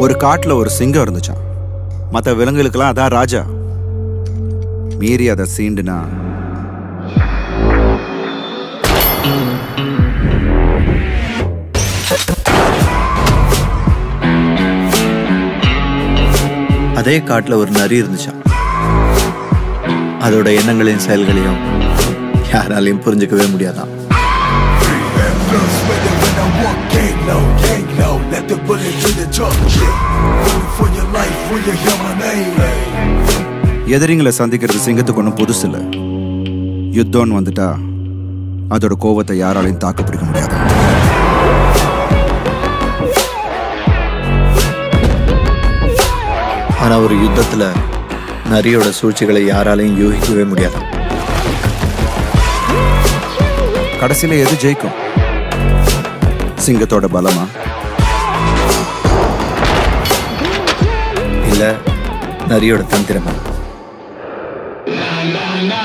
ஒரு காட்டுல ஒரு சிங்கம் இருந்துச்சாம் மற்ற விலங்குகளுக்கெல்லாம் அதான் ராஜா மீறி அதை சீண்டுனா அதே காட்டுல ஒரு நரி இருந்துச்சாம் அதோட எண்ணங்களையும் செயல்களையும் யாராலையும் புரிஞ்சுக்கவே முடியாதாம் Blood sweating when I walk, gang low, gang low. Let the bullet through the truck. Yeah. Running for your life when you hear my name. எதிரிங்களை சந்திக்கிறது சிங்கத்துக்கு ஒன்றும் புதுசு இல்லை யுத்தம்னு வந்துட்டா அதோட கோவத்தை யாராலையும் தாக்கு பிடிக்க முடியாது ஆனா ஒரு யுத்தத்துல நரியோட சூழ்ச்சிகளை யாராலையும் யூகிக்கவே முடியாதாம் கடைசியில எது ஜெயிக்கும் சிங்கத்தோட பலமா இல்ல நரியோட தந்திரமா